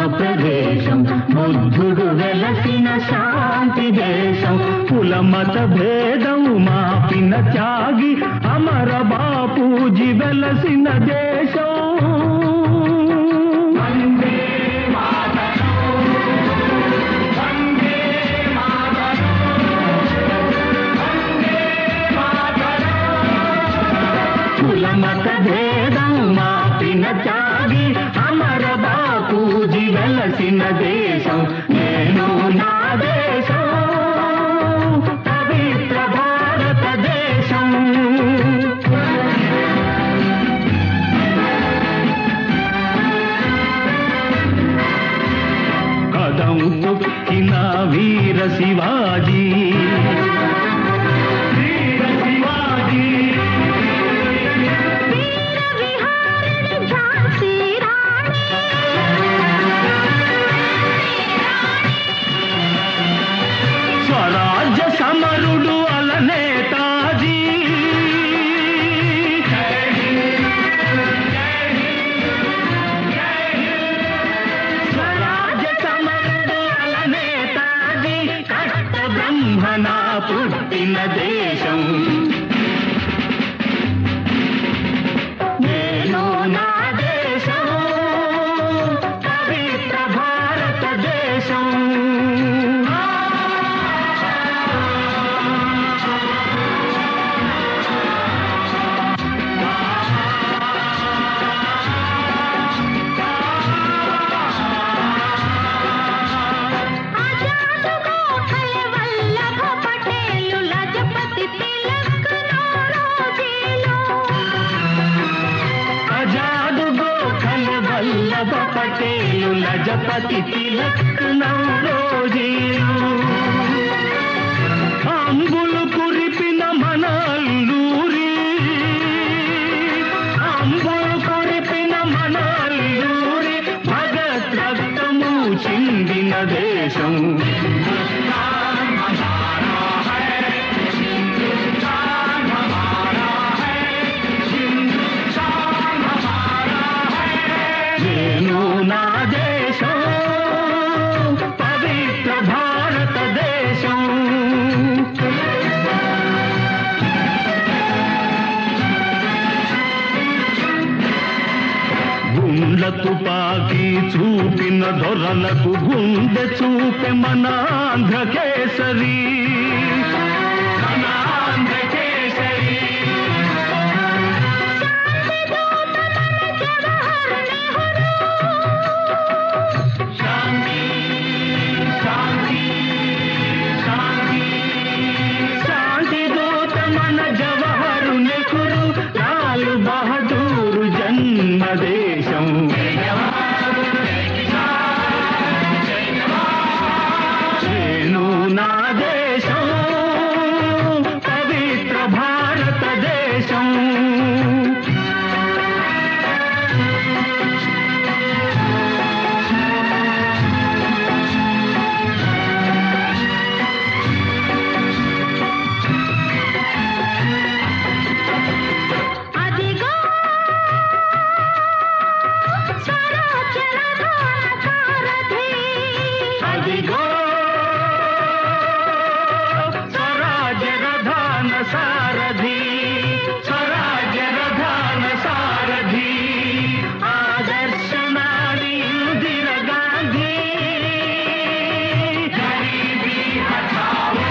ప్రదేశం బుద్ధుడు వెలసిన శాంతి దేశం కులమత భేదం మాపిన త్యాగి అమర బాపూజీ వెలసిన దేశం వందే మాతరం వందే మాతరం వందే మాతరం కులమత భేదం మాపిన త్యాగి అమర బాపూజీ వెలసిన దేశం నేను నా దేశం పవిత్ర భారతదేశం కదం తొక్కిన వీర శివాజీ వీర శివాజీ వీర విహారిణి ఝాన్సీ రాణి స్వరాజ్య సమరుడు అలనేతాజీ స్వరాజ్య సమరుడు అలనేతాజీ కష్ట బ్రహ్మణ పుట్టిన దేశం నేను నా దేశం పవిత్ర భారతదేశం ఆజాద్ గోఖలే వల్లభ పటేలు లజపతి తిలక్ నౌరోజీలు ఆజాదు గోఖల వల్లభ పటేలు లజపతి తిలక్ నౌరోజీలు అంబులు కురిపిన మన అల్లూరి అంబులు కురిపిన మన అల్లూరి భగత్ రక్తము చిందిన దేశం నేను నా దేశం పవిత్ర భారతదేశం గుండ్ల తుపాకీ చూపిన దొరలకు గుండె చూపె మన ఆంధ్ర కేసరి మన ఆంధ్ర కేసరి శాంతి శాంతి శాంతి శాంతి దూత మన జవహరు నెహ్రు లాల్ బహదూర్ జన్మ దేశం నేను నా దేశం పవిత్ర భారతదేశం అదిగో స్వరాజ్య రథాన సారథి అదిగో స్వరాజ్య రథాన సారథి స్వరాజ్య రథాన సారథి ఆదర్శ నాడి ఇందిర గాంధీ గరీబీ హఠావో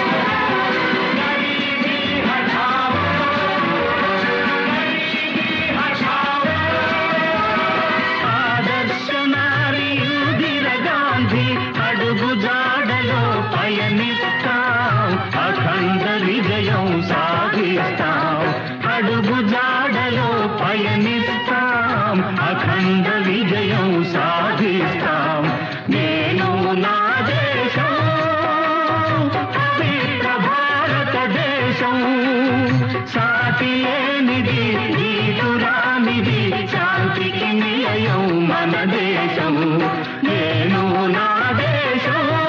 గరీబీ హఠావో గరీబీ హఠావో ఆదర్శ నారి ఇందిర గాంధీ అడుగు జాడలో పయనిస్తాం అఖండ విజయం సాధిస్తాం అడుగు జాడలో పయనిస్తాం అఖండ విజయం సాధిస్తాం నేను నా దేశం పవిత్ర భారతదేశం సాటి లేనిది నీతురానిది శాంతికి నిలయం మన దేశం నేను నా దేశం